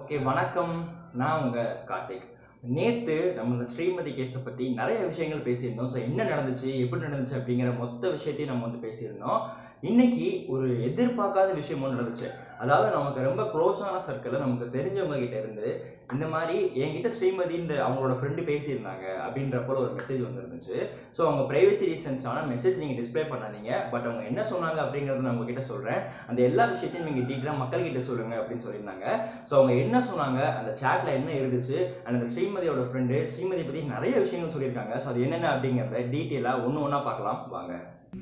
okay வணக்கம் நான் உங்க கார்த்திக் நேத்து நம்ம ஸ்ரீமதி கேஸை பத்தி நிறைய விஷயங்கள் பேசியிருந்தோம் ஸோ என்ன நடந்துச்சு எப்படி நடந்துச்சு அப்படிங்கிற மொத்த விஷயத்தையும் நம்ம வந்து பேசியிருந்தோம் இன்னைக்கு ஒரு எதிர்பார்க்காத விஷயம் ஒன்று நடந்துச்சு அதாவது நமக்கு ரொம்ப க்ளோஸான சர்க்கிளில் நமக்கு தெரிஞ்சவங்க கிட்ட இருந்து இந்த மாதிரி என்கிட்ட ஸ்ரீமதின்ற அவங்களோட ஃப்ரெண்டு பேசியிருந்தாங்க அப்படின்ற போல ஒரு மெசேஜ் வந்துருந்துச்சு ஸோ அவங்க ப்ரைவசி ரீசன்ஸ்னால மெசேஜ் நீங்கள் டிஸ்ப்ளே பண்ணாதீங்க பட் அவங்க என்ன சொன்னாங்க அப்படிங்கிறத நான் உங்ககிட்ட சொல்கிறேன் அந்த எல்லா விஷயத்தையும் நீங்கள் டீட்டெயிலாக மக்கள்கிட்ட சொல்லுங்க அப்படின்னு சொல்லியிருந்தாங்க ஸோ அவங்க என்ன சொன்னாங்க அந்த சேட்டில் என்ன இருந்துச்சு அண்ட் அந்த ஸ்ரீமதியோட ஃப்ரெண்டு ஸ்ரீமதி பற்றி நிறைய விஷயங்கள் சொல்லியிருக்காங்க ஸோ அது என்னென்ன அப்படிங்கிறத டீட்டெயிலாக ஒன்று ஒன்றா பார்க்கலாம் வாங்க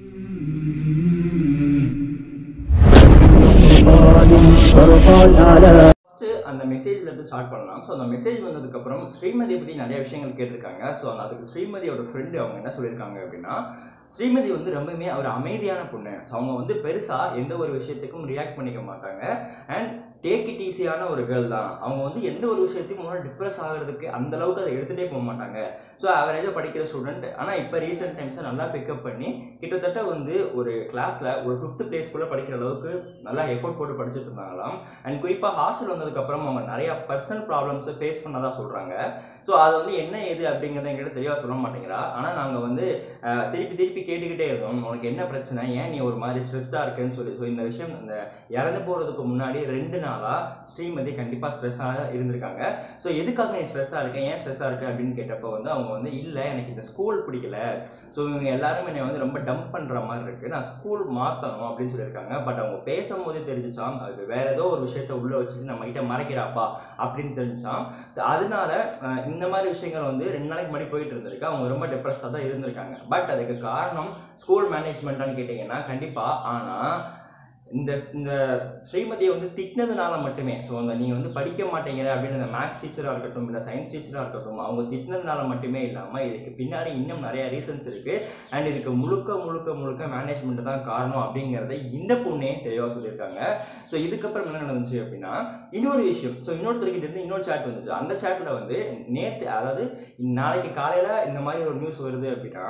ஃபர்ஸ்ட் அந்த மெசேஜ்ல இருந்து ஸ்டார்ட் பண்ணலாம் ஸோ அந்த மெசேஜ் வந்ததுக்கப்புறம் ஸ்ரீமதியை பற்றி நிறைய விஷயங்கள் கேட்டிருக்காங்க ஸோ அதுக்கு ஸ்ரீமதியோட ஃப்ரெண்டு அவங்க என்ன சொல்லியிருக்காங்க அப்படின்னா ஸ்ரீமதி வந்து ரொம்பவுமே ஒரு அமைதியான பொண்ணு ஸோ அவங்க வந்து பெருசாக எந்த ஒரு விஷயத்துக்கும் ரியாக்ட் பண்ணிக்க மாட்டாங்க அண்ட் டேக் இட் ஈஸியான ஒரு கேர்ள் தான் அவங்க வந்து எந்த ஒரு விஷயத்தையும் முன்னாடி டிப்ரெஸ் ஆகிறதுக்கு அந்த அளவுக்கு அதை எடுத்துகிட்டே போக மாட்டாங்க ஸோ அவரேஜாக படிக்கிற ஸ்டூடெண்ட் ஆனால் இப்போ ரீசெண்ட் டைம்ஸை நல்லா பிக்கப் பண்ணி கிட்டத்தட்ட வந்து ஒரு கிளாஸில் ஒரு ஃபிஃப்த் பிளேஸ்க்குள்ளே படிக்கிற அளவுக்கு நல்லா எஃபோர்ட் போட்டு படிச்சுட்டு இருந்தாங்களாம் அண்ட் குறிப்பாக ஹாஸ்டல் வந்ததுக்கப்புறம் அவங்க நிறையா பர்சனல் ப்ராப்ளம்ஸை ஃபேஸ் பண்ணதாக சொல்கிறாங்க ஸோ அது வந்து என்ன ஏது அப்படிங்கிறத எங்கிட்ட தெளிவாக சொல்ல மாட்டேங்கிறா ஆனால் நாங்கள் வந்து அஹ், திருப்பி திருப்பி கேட்டுக்கிட்டே இருந்தோம் உனக்கு என்ன பிரச்சனை ஏன் நீ ஒரு மாதிரி ஸ்ட்ரெஸ்டாக இருக்கேன்னு சொல்லி ஸோ இந்த விஷயம் இந்த இறந்து போகிறதுக்கு முன்னாடி ரெண்டு நாளாக ஸ்ரீமதி கண்டிப்பாக ஸ்ட்ரெஸ்ஸாக இருந்திருக்காங்க ஸோ எதுக்காக நீ ஸ்ட்ரெஸ்ஸாக இருக்க ஏன் ஸ்ட்ரெஸ்ஸாக இருக்க அப்படின்னு கேட்டப்போ வந்து அவங்க வந்து இல்லை எனக்கு இந்த ஸ்கூல் பிடிக்கல ஸோ இவங்க எல்லாரும் என்னை வந்து ரொம்ப டம்ப் பண்ணுற மாதிரி இருக்குது நான் ஸ்கூல் மாற்றணும் அப்படின்னு சொல்லியிருக்காங்க பட் அவங்க பேசும்போதே தெரிஞ்சிச்சாம் அது வேற ஏதோ ஒரு விஷயத்த உள்ளே வச்சுட்டு நம்ம கிட்ட மறைக்கிறாப்பா அப்படின்னு தெரிஞ்சாம் அதனால அஹ், இந்த மாதிரி விஷயங்கள் வந்து ரெண்டு நாளைக்கு முன்னாடி போயிட்டு இருந்திருக்கு அவங்க ரொம்ப டிப்ரெஸ்டாக தான் இருந்திருக்காங்க பட் அதுக்கு காரணம் ஸ்கூல் மேனேஜ்மெண்ட்டான்னு கேட்டிங்கன்னா கண்டிப்பாக ஆனால் இந்த இந்த ஸ்ரீமதியை வந்து திட்டினதுனால மட்டுமே ஸோ அந்த நீ வந்து படிக்க மாட்டேங்கிற அப்படின்னு அந்த மேக்ஸ் டீச்சராக இருக்கட்டும் இல்லை சயின்ஸ் டீச்சராக இருக்கட்டும் அவங்க திட்டினதுனால மட்டுமே இல்லாமல் இதுக்கு பின்னாடி இன்னும் நிறைய ரீசன்ஸ் இருக்குது அண்ட் இதுக்கு முழுக்க முழுக்க முழுக்க மேனேஜ்மெண்ட் தான் காரணம் அப்படிங்கிறத இந்த பொண்ணே தெளிவாக சொல்லியிருக்காங்க ஸோ இதுக்கப்புறம் என்ன நடந்துச்சு அப்படின்னா இன்னொரு விஷயம் ஸோ இன்னொருத்தர்கிட்ட இருந்து இன்னொரு சேட் வந்துச்சு அந்த சேட்டில் வந்து நேற்று அதாவது நாளைக்கு காலையில் இந்த மாதிரி ஒரு நியூஸ் வருது அப்படின்னா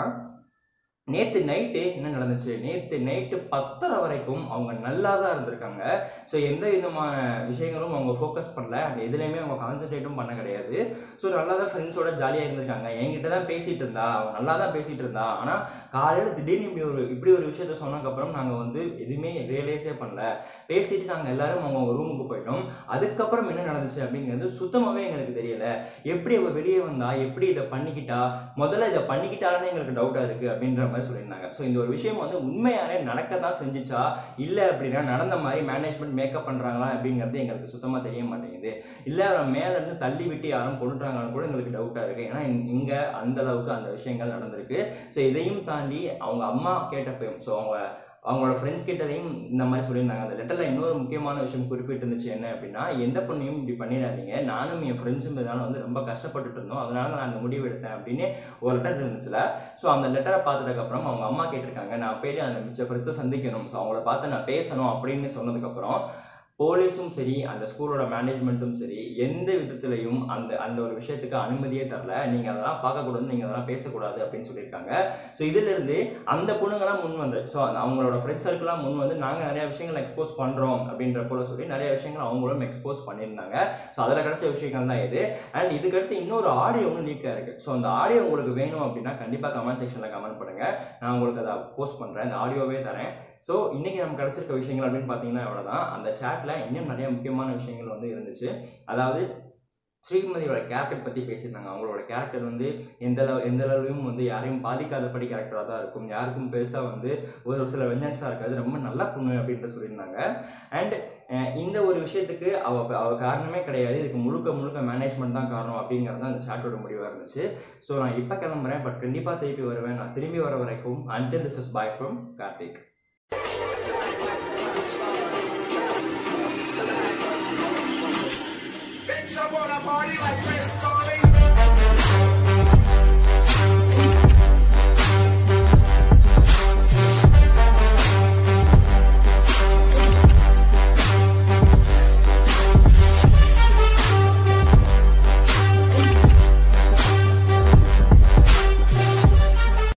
நேற்று நைட்டு என்ன நடந்துச்சு நேற்று நைட்டு பத்தரை வரைக்கும் அவங்க நல்லா தான் இருந்திருக்காங்க ஸோ எந்த விதமான விஷயங்களும் அவங்க ஃபோக்கஸ் பண்ணல அண்ட் எதுலேயுமே அவங்க கான்சென்ட்ரேட்டும் பண்ண கிடையாது ஸோ நல்லா தான் ஃப்ரெண்ட்ஸோட ஜாலியாக இருந்திருக்காங்க என்கிட்ட தான் பேசிகிட்டு இருந்தா அவன் நல்லா தான் பேசிகிட்டு இருந்தா ஆனால் காலையில் திடீர்னு இப்படி ஒரு இப்படி ஒரு விஷயத்த சொன்னதுக்கப்புறம் நாங்கள் வந்து எதுவுமே ரியலைஸே பண்ணல பேசிட்டு நாங்கள் எல்லாரும் அவங்க ரூமுக்கு போயிட்டோம் அதுக்கப்புறம் என்ன நடந்துச்சு அப்படிங்கிறது சுத்தமாகவே எங்களுக்கு தெரியல எப்படி அவள் வெளியே வந்தா எப்படி இதை பண்ணிக்கிட்டா முதல்ல இதை பண்ணிக்கிட்டாலே எங்களுக்கு டவுட்டாக இருக்குது அப்படின்ற மாதிரி சொல்லியிருந்தாங்க ஸோ இந்த ஒரு விஷயம் வந்து உண்மையாலே நடக்க தான் செஞ்சுச்சா இல்லை அப்படின்னா நடந்த மாதிரி மேனேஜ்மெண்ட் மேக்கப் பண்ணுறாங்களா அப்படிங்கிறது எங்களுக்கு சுத்தமாக தெரிய மாட்டேங்குது இல்லை அவன் மேலேருந்து தள்ளி விட்டு யாரும் கொண்டுட்டாங்கன்னு கூட எங்களுக்கு டவுட்டாக இருக்குது ஏன்னா இங்கே அந்த அளவுக்கு அந்த விஷயங்கள் நடந்திருக்கு ஸோ இதையும் தாண்டி அவங்க அம்மா கேட்டப்பையும் ஸோ அவங்க அவங்களோட ஃப்ரெண்ட்ஸ் கிட்டதையும் இந்த மாதிரி சொல்லியிருந்தாங்க அந்த லெட்டரில் இன்னொரு முக்கியமான விஷயம் குறிப்பிட்டு இருந்துச்சு என்ன அப்படின்னா எந்த பொண்ணையும் இப்படி பண்ணிடாதீங்க நானும் என் ஃப்ரெண்ட்ஸும் இதனால வந்து ரொம்ப கஷ்டப்பட்டுட்டு இருந்தோம் அதனால நான் அந்த முடிவு எடுத்தேன் அப்படின்னு ஒரு லெட்டர் இருந்துச்சுல ஸோ அந்த லெட்டரை பார்த்ததுக்கப்புறம் அவங்க அம்மா கேட்டிருக்காங்க நான் போயிட்டு அந்த மிச்ச ஃப்ரெண்ட்ஸை சந்திக்கணும் ஸோ அவங்கள பார்த்து நான் பேசணும் அப்படின்னு சொன்னதுக்கப்புறம் போலீஸும் சரி அந்த ஸ்கூலோட மேனேஜ்மெண்ட்டும் சரி எந்த விதத்துலையும் அந்த அந்த ஒரு விஷயத்துக்கு அனுமதியே தரல நீங்கள் அதெல்லாம் பார்க்கக்கூடாது நீங்கள் அதெல்லாம் பேசக்கூடாது அப்படின்னு சொல்லியிருக்காங்க ஸோ இதிலிருந்து அந்த பொண்ணுங்களாம் முன் வந்து ஸோ அவங்களோட ஃப்ரெண்ட்ஸ் சர்க்கிளாக முன் வந்து நாங்கள் நிறைய விஷயங்கள் எக்ஸ்போஸ் பண்ணுறோம் அப்படின்ற போல சொல்லி நிறைய விஷயங்கள் அவங்களும் எக்ஸ்போஸ் பண்ணியிருந்தாங்க ஸோ அதில் கிடைச்ச விஷயங்கள் தான் இது அண்ட் இதுக்கடுத்து இன்னொரு ஆடியோவும் லீக்காக இருக்குது ஸோ அந்த ஆடியோ உங்களுக்கு வேணும் அப்படின்னா கண்டிப்பாக கமெண்ட் செக்ஷனில் கமெண்ட் பண்ணுங்கள் நான் உங்களுக்கு அதை போஸ்ட் பண்ணுறேன் அந்த ஆடியோவே தரேன் ஸோ இன்றைக்கி நமக்கு கிடச்சிருக்க விஷயங்கள் அப்படின்னு பார்த்தீங்கன்னா அவ்வளோதான் அந்த சேட்டில் இன்னும் நிறைய முக்கியமான விஷயங்கள் வந்து இருந்துச்சு அதாவது ஸ்ரீமதியோட கேரக்டர் பற்றி பேசியிருந்தாங்க அவங்களோட கேரக்டர் வந்து எந்த அளவு எந்த அளவுலையும் வந்து யாரையும் பாதிக்காதபடி கேரக்டராக தான் இருக்கும் யாருக்கும் பெருசாக வந்து ஒரு சில வெஞ்சன்ஸாக இருக்காது ரொம்ப நல்ல பொண்ணு அப்படின்ட்டு சொல்லியிருந்தாங்க அண்ட் இந்த ஒரு விஷயத்துக்கு அவ அவ காரணமே கிடையாது இதுக்கு முழுக்க முழுக்க மேனேஜ்மெண்ட் தான் காரணம் அப்படிங்கிறது தான் அந்த சாட்டோட முடிவாக இருந்துச்சு ஸோ நான் இப்போ கிளம்புறேன் பட் கண்டிப்பாக திருப்பி வருவேன் நான் திரும்பி வர வரைக்கும் until this is bye from Karthik